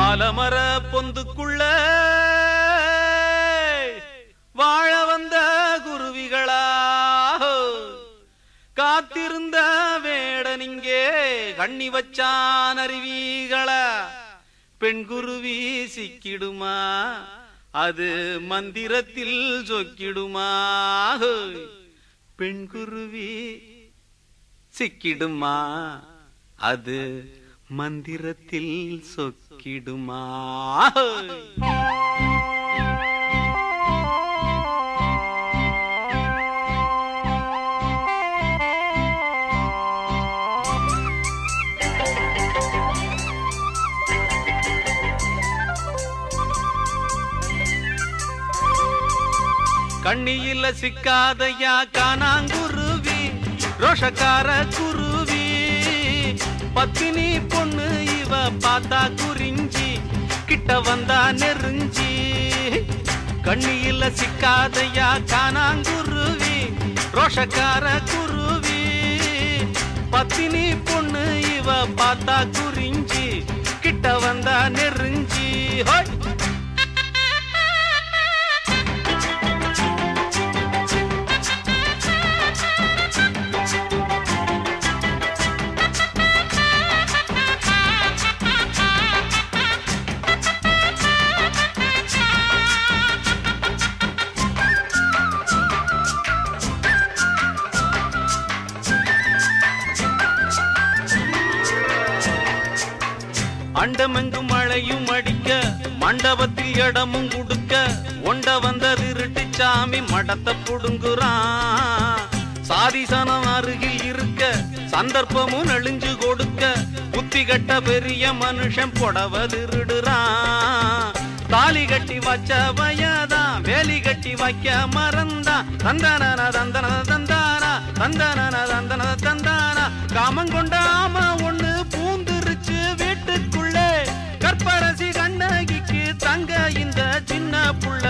ஆலமர பொந்துக்குள்ள வாழ வந்த குருவிகளா காத்திருந்த வேடனிங்கே கண்ணி வச்சான் அருவிகளா பெண் குருவி சிக்கிடுமா அது மந்திரத்தில் சொக்கிடுமா பெண் குருவி சிக்கிடுமா அது மந்திரத்தில் சொக்கிடுமா கண்ணியில சிக்காதையா காணாங்குருவி ரோஷக்கார குருவி பத்தினி பொண்ணு இவ பார்த்தா குறிஞ்சி கிட்ட வந்தா நெருஞ்சி கண்ணியில சிக்காதையா காணாங்குருவி ரோஷக்கார குருவி பத்தினி பொண்ணு இவ பார்த்தா குறிஞ்சி கிட்ட வந்தா நெருஞ்சி ஹோய் அண்டமெங்கும் மழையும் அடிக்க மண்டபத்தில் இடமும் குடுக்க ஒண்ட வந்த திருட்டு சாமி மடத்தை புடுங்குறான் சாதிசனம் அருகில் இருக்க சந்தர்ப்பமும் நெளிஞ்சு கொடுக்க புத்தி கட்ட பெரிய மனுஷன் புடவ திருடுறான் தாலி கட்டி வச்ச வயதான் வேலி கட்டி வைக்க மறந்தான் தந்தன தந்தன தந்தானா தந்தன தந்தன தந்தானா காமங்கொண்ட ஆம ஒண்ணு பூந்துருச்சு வீட்டுக்குள்ளே கற்பரசி கண்ணகிக்கு தங்க இந்த சின்ன புள்ள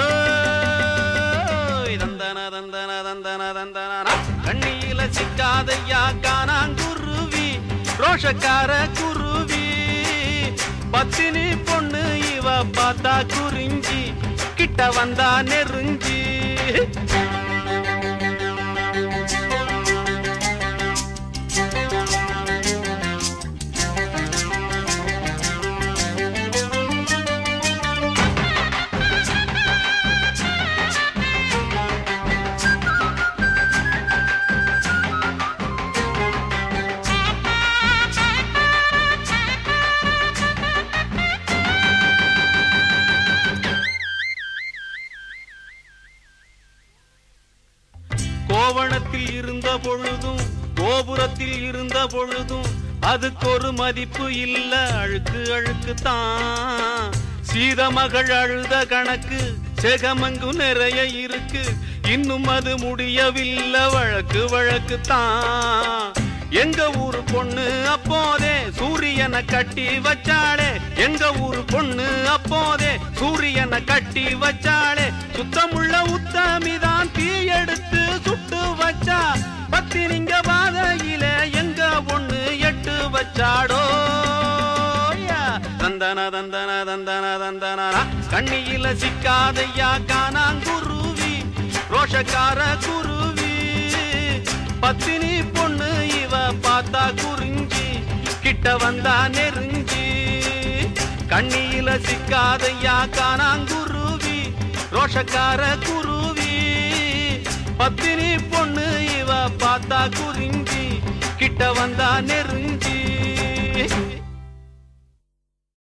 ஓய், தந்தன தந்தன தந்தன தந்தன கண்ணியில சிக்காதையா காணாங்குருவி ரோஷக்கார குருவி பத்தினி பொண்ணு இவ பார்த்தா குறிஞ்சி கிட்ட வந்தா நெருஞ்சி கோவணத்தில் இருந்த பொழுதும் கோபுரத்தில் இருந்த பொழுதும் அதுக்கு ஒரு மதிப்பு இல்ல அழுக்கு அழுக்கு தான் சீத மகள் அழுத கணக்கு செகமங்கு நிறைய இருக்கு இன்னும் அது முடியவில்லை வழக்கு வழக்கு தான் எங்க ஊரு பொண்ணு அப்போதே சூரியனை கட்டி வச்சாளே எங்க ஊரு பொண்ணு அப்போதே சூரியனை கட்டி வச்சாளே சுத்தமுள்ள உத்தமிதான் தீ எடுத்து சுட்டு வச்சா பத்தினிங்க பாதையில எங்க பொண்ணு எட்டு வச்சாடோ யா. தந்தன தந்தன தந்தன தந்தன கண்ணியில சிக்காதையா காணாங்குருவி ரோஷக்கார குருவி பத்தினி பொண்ணு இவ பார்த்தா குறிஞ்சி கிட்ட வந்தா நெருஞ்சி கண்ணியில சிக்காதையா காணாங்குருவி ரோஷக்கார குருவி பத்தினி பொண்ணு இவ பார்த்தா குறிஞ்சி கிட்ட வந்தா நெருஞ்சி